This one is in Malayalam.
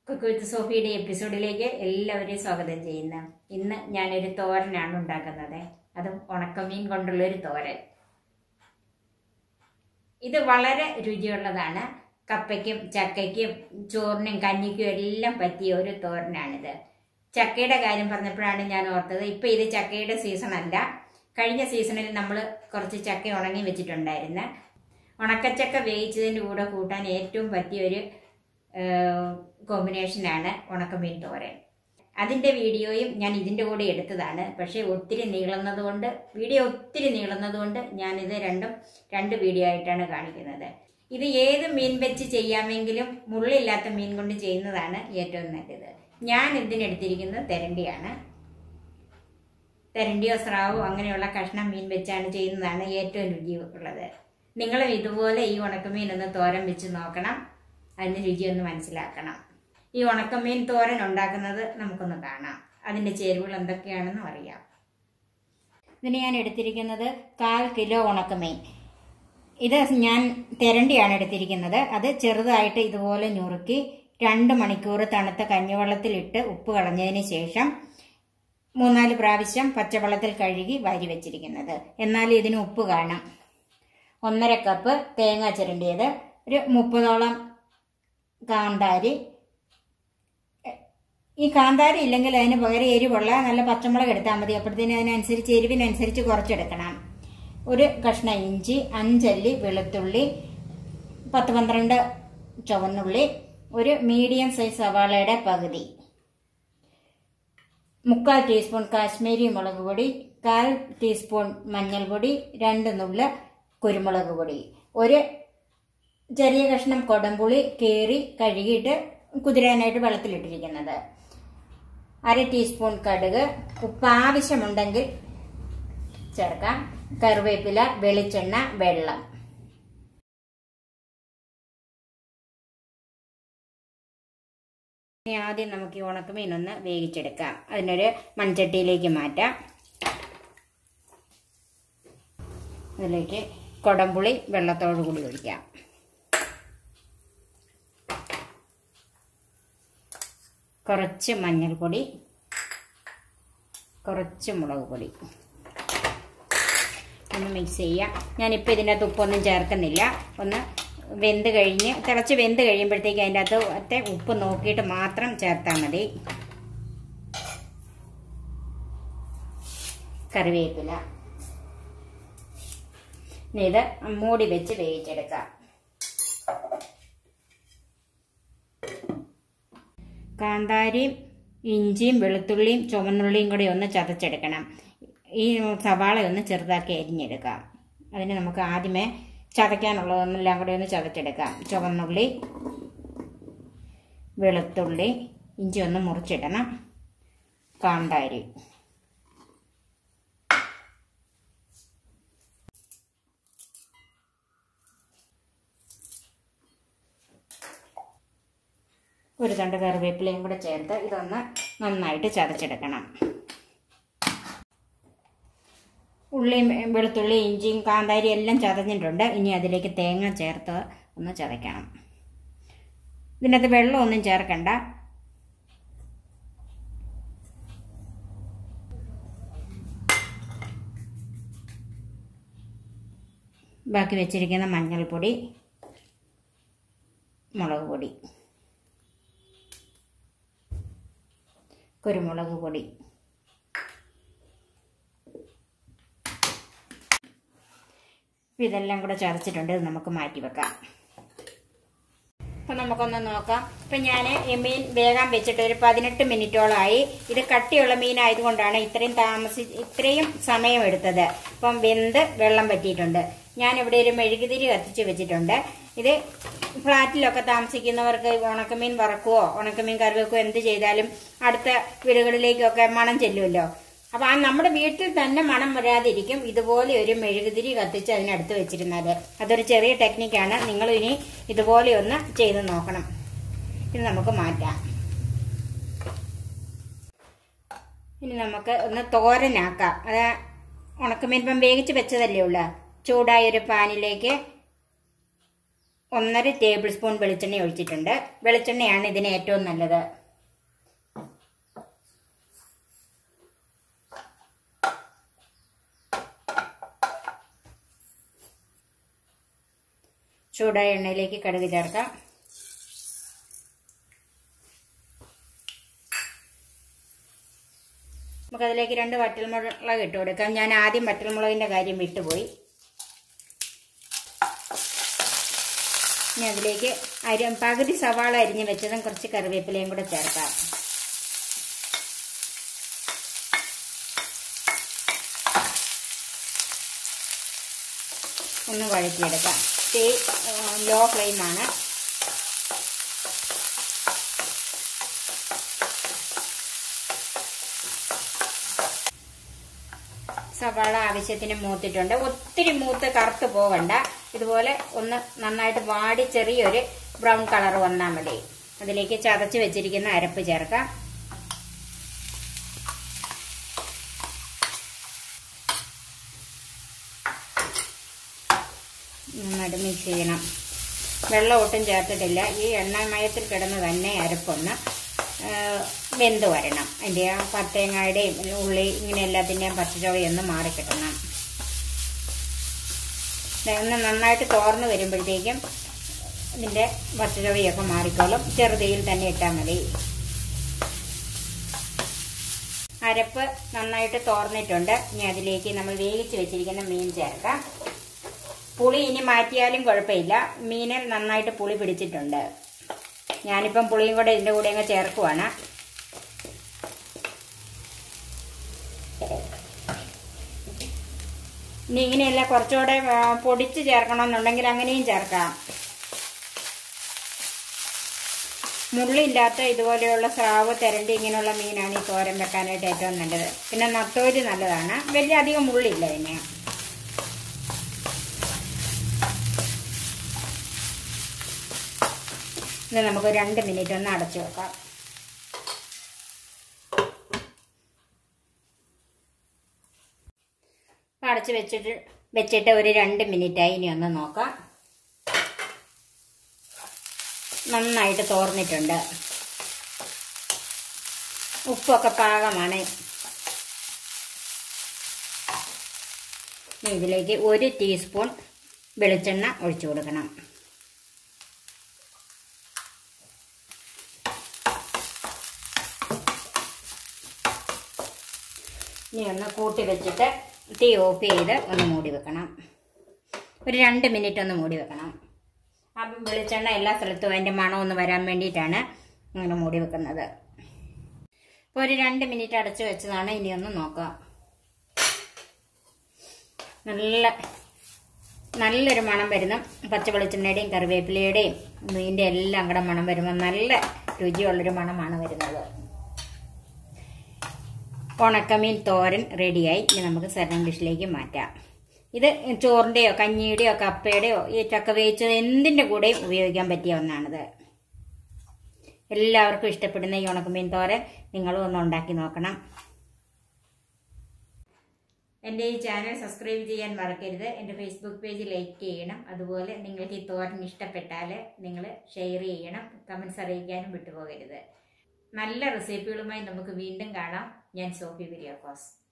കുക്ക് വിത്ത് സോഫിയുടെ എപ്പിസോഡിലേക്ക് എല്ലാവരെയും സ്വാഗതം ചെയ്യുന്നു ഇന്ന് ഞാനൊരു തോരനാണ് ഉണ്ടാക്കുന്നത് അതും ഉണക്കമീൻ കൊണ്ടുള്ള ഒരു തോരൻ ഇത് വളരെ രുചിയുള്ളതാണ് കപ്പയ്ക്കും ചക്കയ്ക്കും ചോറിനും കഞ്ഞിക്കും എല്ലാം പറ്റിയ ഒരു തോരനാണിത് ചക്കയുടെ കാര്യം പറഞ്ഞപ്പോഴാണ് ഞാൻ ഓർത്തത് ഇപ്പം ഇത് ചക്കയുടെ സീസൺ അല്ല കഴിഞ്ഞ സീസണിൽ നമ്മൾ കുറച്ച് ചക്ക ഉണങ്ങി വെച്ചിട്ടുണ്ടായിരുന്നു ഉണക്കച്ചക്ക വേവിച്ചതിൻ്റെ കൂടെ കൂട്ടാൻ ഏറ്റവും പറ്റിയ ഒരു കോമ്പിനേഷനാണ് ഉണക്കമീൻ തോരൻ അതിൻ്റെ വീഡിയോയും ഞാൻ ഇതിൻ്റെ കൂടെ എടുത്തതാണ് പക്ഷേ ഒത്തിരി നീളുന്നത് കൊണ്ട് വീഡിയോ ഒത്തിരി നീളുന്നത് കൊണ്ട് ഞാനിത് രണ്ടും രണ്ട് വീഡിയോ ആയിട്ടാണ് കാണിക്കുന്നത് ഇത് ഏത് മീൻ വെച്ച് ചെയ്യാമെങ്കിലും മുള്ളില്ലാത്ത മീൻ കൊണ്ട് ചെയ്യുന്നതാണ് ഏറ്റവും നല്ലത് ഞാൻ ഇതിനെടുത്തിരിക്കുന്നത് തെരണ്ടിയാണ് തെരണ്ടിയോ സ്രാവോ അങ്ങനെയുള്ള കഷ്ണം മീൻ വെച്ചാണ് ചെയ്യുന്നതാണ് ഏറ്റവും രുചി ഉള്ളത് നിങ്ങളും ഇതുപോലെ ഈ ഉണക്കമീൻ ഒന്ന് തോരൻ വെച്ച് നോക്കണം അതിൻ്റെ രുചി ഒന്ന് മനസ്സിലാക്കണം ഈ ഉണക്കമീൻ തോരൻ ഉണ്ടാക്കുന്നത് നമുക്കൊന്ന് കാണാം അതിൻ്റെ ചേരുവകൾ എന്തൊക്കെയാണെന്നും അറിയാം ഇതിന് ഞാൻ എടുത്തിരിക്കുന്നത് കാൽ കിലോ ഉണക്കമീൻ ഇത് ഞാൻ തെരണ്ടിയാണ് എടുത്തിരിക്കുന്നത് അത് ചെറുതായിട്ട് ഇതുപോലെ ഞുറുക്കി രണ്ട് മണിക്കൂർ തണുത്ത കഞ്ഞിവെള്ളത്തിലിട്ട് ഉപ്പ് കളഞ്ഞതിന് ശേഷം മൂന്നാല് പ്രാവശ്യം പച്ചവെള്ളത്തിൽ കഴുകി വാരി വെച്ചിരിക്കുന്നത് എന്നാൽ ഇതിന് ഉപ്പ് കാണാം ഒന്നര കപ്പ് തേങ്ങ ചിരണ്ടിയത് ഒരു മുപ്പതോളം കാന്താരി ഈ കാന്താരി ഇല്ലെങ്കിൽ അതിന് പകരം എരിവുള്ള നല്ല പച്ചമുളക് എടുത്താൽ മതി അപ്പോഴത്തേന് അതിനനുസരിച്ച് എരിവിനനുസരിച്ച് കുറച്ചെടുക്കണം ഒരു കഷ്ണ ഇഞ്ചി അഞ്ചല്ലി വെളുത്തുള്ളി പത്ത് പന്ത്രണ്ട് ചുവന്നുള്ളി ഒരു മീഡിയം സൈസ് സവാളയുടെ പകുതി മുക്കാൽ ടീസ്പൂൺ കാശ്മീരി മുളക് പൊടി കാൽ ടീസ്പൂൺ മഞ്ഞൾപ്പൊടി രണ്ട് നുള്ള് കുരുമുളക് പൊടി ഒരു ചെറിയ കഷ്ണം കൊടംപുളി കീറി കഴുകിയിട്ട് കുതിരാനായിട്ട് വെള്ളത്തിലിട്ടിരിക്കുന്നത് അര ടീസ്പൂൺ കടുക് ഉപ്പ് ആവശ്യമുണ്ടെങ്കിൽ ചേർക്കാം കറിവേപ്പില വെളിച്ചെണ്ണ വെള്ളം ഇനി ആദ്യം നമുക്ക് ഈ ഉണക്കമീൻ ഒന്ന് വേവിച്ചെടുക്കാം അതിനൊരു മൺചട്ടിയിലേക്ക് മാറ്റാം അതിലേക്ക് കൊടംപുളി വെള്ളത്തോടു കൂടി ഒഴിക്കാം കുറച്ച് മഞ്ഞൾപ്പൊടി കുറച്ച് മുളക് പൊടി ഒന്ന് മിക്സ് ചെയ്യാം ഞാനിപ്പോൾ ഇതിൻ്റെ അകത്ത് ഉപ്പൊന്നും ചേർക്കുന്നില്ല ഒന്ന് വെന്ത് കഴിഞ്ഞ് തിളച്ച് വെന്ത് കഴിയുമ്പോഴത്തേക്ക് അതിൻ്റെ അകത്ത് ഒറ്റ ഉപ്പ് നോക്കിയിട്ട് മാത്രം ചേർത്താൽ മതി കറിവേപ്പില ഇനി ഇത് മൂടി വെച്ച് വേവിച്ചെടുക്കാം കാന്താരിയും ഇഞ്ചിയും വെളുത്തുള്ളിയും ചുവന്നുള്ളിയും കൂടി ഒന്ന് ചതച്ചെടുക്കണം ഈ സവാള ഒന്ന് ചെറുതാക്കി അരിഞ്ഞെടുക്കാം അതിന് നമുക്ക് ആദ്യമേ ചതയ്ക്കാനുള്ളതൊന്നെല്ലാം കൂടി ഒന്ന് ചതച്ചെടുക്കാം ചുവന്നുള്ളി വെളുത്തുള്ളി ഇഞ്ചി ഒന്ന് മുറിച്ചിടണം കാന്താരി ഒരു തണ്ട് കറിവേപ്പിലയും കൂടെ ചേർത്ത് ഇതൊന്ന് നന്നായിട്ട് ചതച്ചെടുക്കണം ഉള്ളിയും വെളുത്തുള്ളി ഇഞ്ചിയും കാന്താരി എല്ലാം ചതഞ്ഞിട്ടുണ്ട് ഇനി അതിലേക്ക് തേങ്ങ ചേർത്ത് ഒന്ന് ചതയ്ക്കണം ഇതിനകത്ത് വെള്ളമൊന്നും ചേർക്കണ്ട ബാക്കി വെച്ചിരിക്കുന്ന മഞ്ഞൾപ്പൊടി മുളക് പൊടി കുരുമുളക് പൊടി ഇതെല്ലാം കൂടെ ചതച്ചിട്ടുണ്ട് ഇത് നമുക്ക് മാറ്റി വെക്കാം അപ്പം നമുക്കൊന്ന് നോക്കാം ഇപ്പം ഞാൻ ഈ മീൻ വേഗം വെച്ചിട്ട് ഒരു പതിനെട്ട് മിനിറ്റോളമായി ഇത് കട്ടിയുള്ള മീനായതുകൊണ്ടാണ് ഇത്രയും താമസി ഇത്രയും സമയം എടുത്തത് അപ്പം വെന്ത് വെള്ളം പറ്റിയിട്ടുണ്ട് ഞാനിവിടെ ഒരു മെഴുകുതിരി കത്തിച്ച് വെച്ചിട്ടുണ്ട് ഇത് ഫ്ലാറ്റിലൊക്കെ താമസിക്കുന്നവർക്ക് ഉണക്കമീൻ വറക്കുവോ ഉണക്കമീൻ കറി വെക്കുകയോ എന്ത് ചെയ്താലും അടുത്ത വീടുകളിലേക്കൊക്കെ മണം ചെല്ലുമല്ലോ അപ്പൊ ആ നമ്മുടെ വീട്ടിൽ തന്നെ മണം വരാതിരിക്കും ഇതുപോലെ ഒരു മെഴുകുതിരി കത്തിച്ച് അതിനടുത്ത് വെച്ചിരുന്നാൽ അതൊരു ചെറിയ ടെക്നിക്കാണ് നിങ്ങൾ ഇനി ഇതുപോലെ ഒന്ന് ചെയ്ത് നോക്കണം ഇത് നമുക്ക് മാറ്റാം ഇനി നമുക്ക് ഒന്ന് തോരനാക്കാം അത് ഉണക്കമീൻ ഇപ്പം വേവിച്ച് വെച്ചതല്ലേ ഉള്ളു ചൂടായ ഒരു പാനിലേക്ക് ഒന്നര ടേബിൾ സ്പൂൺ വെളിച്ചെണ്ണ ഒഴിച്ചിട്ടുണ്ട് വെളിച്ചെണ്ണയാണ് ഇതിന് ഏറ്റവും നല്ലത് ചൂടായ എണ്ണയിലേക്ക് കടുക് ചേർക്കാം നമുക്കതിലേക്ക് രണ്ട് വറ്റൽമുളക് ഇട്ട് കൊടുക്കാം ഞാൻ ആദ്യം വറ്റൽമുളകിൻ്റെ കാര്യം വിട്ടുപോയി ഇനി അതിലേക്ക് അരി പകുതി സവാള അരിഞ്ഞ് വെച്ചതും കുറച്ച് കറിവേപ്പിലയും കൂടെ ചേർക്കാം ഒന്ന് വഴറ്റിയെടുക്കാം തീ ലോ ഫ്ലെയിമാണ് സവാള ആവശ്യത്തിന് മൂത്തിട്ടുണ്ട് ഒത്തിരി മൂത്ത് കറുത്ത് പോവണ്ട ഇതുപോലെ ഒന്ന് നന്നായിട്ട് വാടി ചെറിയൊരു ബ്രൗൺ കളർ വന്നാൽ മതി അതിലേക്ക് ചതച്ച് വെച്ചിരിക്കുന്ന അരപ്പ് ചേർക്കാം നന്നായിട്ട് മിക്സ് ചെയ്യണം വെള്ളം ഒട്ടും ചേർത്തിട്ടില്ല ഈ എണ്ണമയത്തിൽ കിടന്ന് തന്നെ അരപ്പൊന്ന് വെന്ത് വരണം അതിൻ്റെ ആ പത്തേങ്ങായുടെയും ഉള്ളി ഇങ്ങനെ എല്ലാത്തിൻ്റെയും പച്ചച്ചുവയൊന്ന് മാറിക്കിട്ടണം ഒന്ന് നന്നായിട്ട് തോർന്ന് വരുമ്പോഴത്തേക്കും ഇതിൻ്റെ പച്ചച്ചുവയൊക്കെ മാറിക്കോളും ചെറുതീയിൽ തന്നെ ഇട്ടാൽ മതി അരപ്പ് നന്നായിട്ട് തോർന്നിട്ടുണ്ട് ഇനി അതിലേക്ക് നമ്മൾ വേവിച്ച് വെച്ചിരിക്കുന്ന മീൻ ചേർക്കാം പുളി ഇനി മാറ്റിയാലും കുഴപ്പമില്ല മീനിൽ നന്നായിട്ട് പുളി പിടിച്ചിട്ടുണ്ട് ഞാനിപ്പം പുളിയും കൂടെ ഇതിൻ്റെ കൂടെ അങ്ങ് ചേർക്കുവാണ് ഇനി ഇങ്ങനെയല്ല കുറച്ചുകൂടെ പൊടിച്ച് ചേർക്കണമെന്നുണ്ടെങ്കിൽ അങ്ങനെയും ചേർക്കാം മുള്ളില്ലാത്ത ഇതുപോലെയുള്ള സ്രാവ് തെരണ്ടി ഇങ്ങനെയുള്ള മീനാണ് ഈ തോരൻ വെക്കാനായിട്ട് ഏറ്റവും നല്ലത് പിന്നെ നത്തോലി നല്ലതാണ് വലിയ അധികം മുള്ളില്ല ഇതിന് ഇത് നമുക്ക് രണ്ട് മിനിറ്റ് ഒന്ന് അടച്ചു വെക്കാം അടച്ച് വെച്ചിട്ട് വെച്ചിട്ട് ഒരു രണ്ട് മിനിറ്റായി ഇനി ഒന്ന് നോക്കാം നന്നായിട്ട് തോർന്നിട്ടുണ്ട് ഉപ്പൊക്കെ പാകമാണ് ഇതിലേക്ക് ഒരു ടീസ്പൂൺ വെളിച്ചെണ്ണ ഒഴിച്ചു കൊടുക്കണം ഇനി ഒന്ന് കൂട്ടി വെച്ചിട്ട് തീ ഓഫ് ചെയ്ത് ഒന്ന് മൂടി വെക്കണം ഒരു രണ്ട് മിനിറ്റ് ഒന്ന് മൂടി വെക്കണം അപ്പം വെളിച്ചെണ്ണ എല്ലാ സ്ഥലത്തും അതിൻ്റെ മണം ഒന്ന് വരാൻ വേണ്ടിയിട്ടാണ് അങ്ങനെ മൂടി വെക്കുന്നത് ഇപ്പോൾ ഒരു രണ്ട് മിനിറ്റ് അടച്ചു വെച്ചതാണ് ഇനി ഒന്ന് നോക്കാം നല്ല നല്ലൊരു മണം വരുന്ന പച്ച വെളിച്ചെണ്ണയുടെയും കറിവേപ്പിലയുടെയും മീൻ്റെ എല്ലാം കൂടെ മണം വരുമ്പോൾ നല്ല രുചിയുള്ളൊരു മണമാണ് വരുന്നത് ഉണക്കമീൻ തോരൻ റെഡിയായി ഇനി നമുക്ക് സെർവിങ് ഡിഷിലേക്ക് മാറ്റാം ഇത് ചോറിൻ്റെയോ കഞ്ഞിയുടെയോ കപ്പയുടെയോ ഈ ചക്ക വേവിച്ചത് എന്തിൻ്റെ കൂടെയും ഉപയോഗിക്കാൻ പറ്റിയ ഒന്നാണിത് എല്ലാവർക്കും ഇഷ്ടപ്പെടുന്ന ഈ ഉണക്കമീൻ തോരൻ നിങ്ങളും ഒന്ന് ഉണ്ടാക്കി നോക്കണം എൻ്റെ ഈ ചാനൽ സബ്സ്ക്രൈബ് ചെയ്യാൻ മറക്കരുത് എൻ്റെ ഫേസ്ബുക്ക് പേജ് ലൈക്ക് ചെയ്യണം അതുപോലെ നിങ്ങൾക്ക് ഈ തോരൻ ഇഷ്ടപ്പെട്ടാൽ നിങ്ങൾ ഷെയർ ചെയ്യണം കമൻസ് അറിയിക്കാനും വിട്ടുപോകരുത് നല്ല റെസിപ്പികളുമായി നമുക്ക് വീണ്ടും കാണാം ഞാൻ സോഫി കുര്യാക്കോസ്